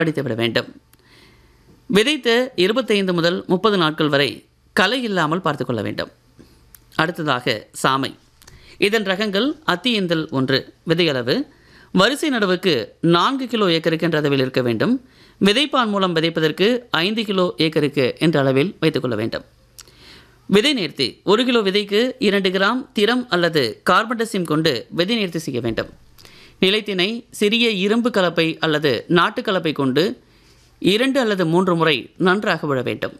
அடித்துவிட வேண்டும் விதைத்த இருபத்தைந்து முதல் முப்பது நாட்கள் வரை களை இல்லாமல் பார்த்து கொள்ள வேண்டும் அடுத்ததாக சாமை இதன் ரகங்கள் அத்தியந்தல் ஒன்று விதையளவு வரிசை நடவுக்கு நான்கு கிலோ ஏக்கருக்கு என்ற அளவில் இருக்க வேண்டும் விதைப்பான் மூலம் விதைப்பதற்கு ஐந்து கிலோ ஏக்கருக்கு என்ற அளவில் வைத்துக்கொள்ள வேண்டும் விதை நேர்த்தி ஒரு கிலோ விதைக்கு இரண்டு கிராம் திரம் அல்லது கார்பன்டசிம் கொண்டு விதை நேர்த்தி செய்ய வேண்டும் நிலைத்தினை சிறிய இரும்பு கலப்பை அல்லது நாட்டு கலப்பை கொண்டு இரண்டு அல்லது மூன்று முறை நன்றாக விழ வேண்டும்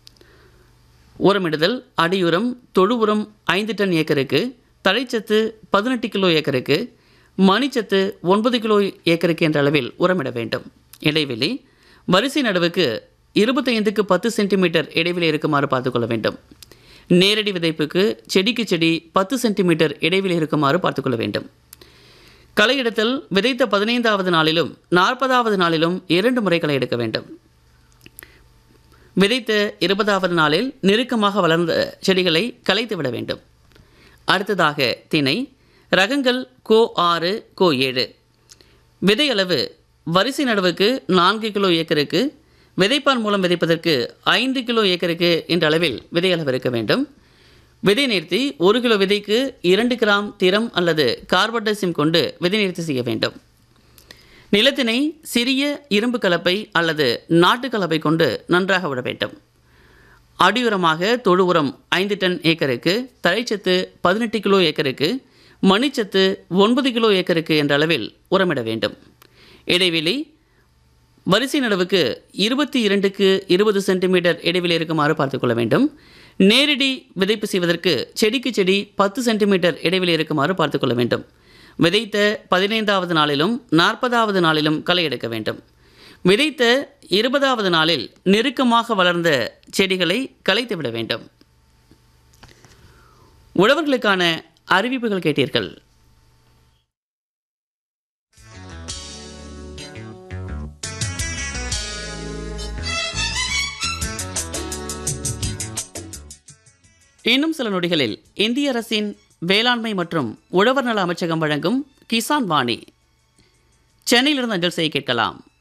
உரமிடுதல் அடியுரம் தொழு உரம் ஐந்து டன் ஏக்கருக்கு தழைச்சத்து பதினெட்டு கிலோ ஏக்கருக்கு மணிச்சத்து ஒன்பது கிலோ ஏக்கருக்கு என்ற அளவில் உரமிட வேண்டும் இடைவெளி வரிசை நடுவுக்கு இருபத்தைந்துக்கு பத்து சென்டிமீட்டர் இடைவெளி இருக்குமாறு பார்த்துக்கொள்ள வேண்டும் நேரடி விதைப்புக்கு செடிக்கு செடி பத்து சென்டிமீட்டர் இடைவெளி இருக்குமாறு பார்த்துக்கொள்ள வேண்டும் களை எடுத்தல் விதைத்த பதினைந்தாவது நாளிலும் நாற்பதாவது நாளிலும் இரண்டு முறை களை எடுக்க வேண்டும் விதைத்த இருபதாவது நாளில் நெருக்கமாக வளர்ந்த செடிகளை களைத்து விட வேண்டும் அடுத்ததாக திணை ரகங்கள் கோ ஆறு கோ ஏழு விதை அளவு வரிசை நடவுக்கு நான்கு கிலோ ஏக்கருக்கு விதைப்பான் மூலம் விதைப்பதற்கு ஐந்து கிலோ ஏக்கருக்கு என்ற அளவில் விதை அளவு இருக்க வேண்டும் விதை நேர்த்தி ஒரு கிலோ விதைக்கு இரண்டு கிராம் திரம் அல்லது கார்பன்டசிம் கொண்டு விதை நேர்த்தி செய்ய வேண்டும் நிலத்தினை சிறிய இரும்பு கலப்பை அல்லது நாட்டு கலப்பை கொண்டு நன்றாக விட வேண்டும் அடியுரமாக தொழு உரம் ஐந்து டன் ஏக்கருக்கு தழைச்சத்து பதினெட்டு கிலோ ஏக்கருக்கு மணிச்சத்து ஒன்பது கிலோ ஏக்கருக்கு என்ற அளவில் உரமிட வேண்டும் இடைவெளி வரிசை நடவுக்கு இருபத்தி இரண்டுக்கு இருபது சென்டிமீட்டர் இடைவெளி இருக்குமாறு பார்த்துக்கொள்ள வேண்டும் நேரடி விதைப்பு செய்வதற்கு செடிக்கு செடி பத்து சென்டிமீட்டர் இடைவெளி இருக்குமாறு பார்த்துக்கொள்ள வேண்டும் விதைத்த பதினைந்தாவது நாளிலும் நாற்பதாவது நாளிலும் களை எடுக்க வேண்டும் விதைத்த இருபதாவது நாளில் நெருக்கமாக வளர்ந்த செடிகளை களைத்து விட வேண்டும் உழவர்களுக்கான அறிவிப்புகள் கேட்டீர்கள் இன்னும் சில நொடிகளில் இந்திய அரசின் வேளாண்மை மற்றும் உழவர் நல அமைச்சகம் வழங்கும் கிசான் வாணி சென்னையிலிருந்து அஞ்சல் செய்ய கேட்கலாம்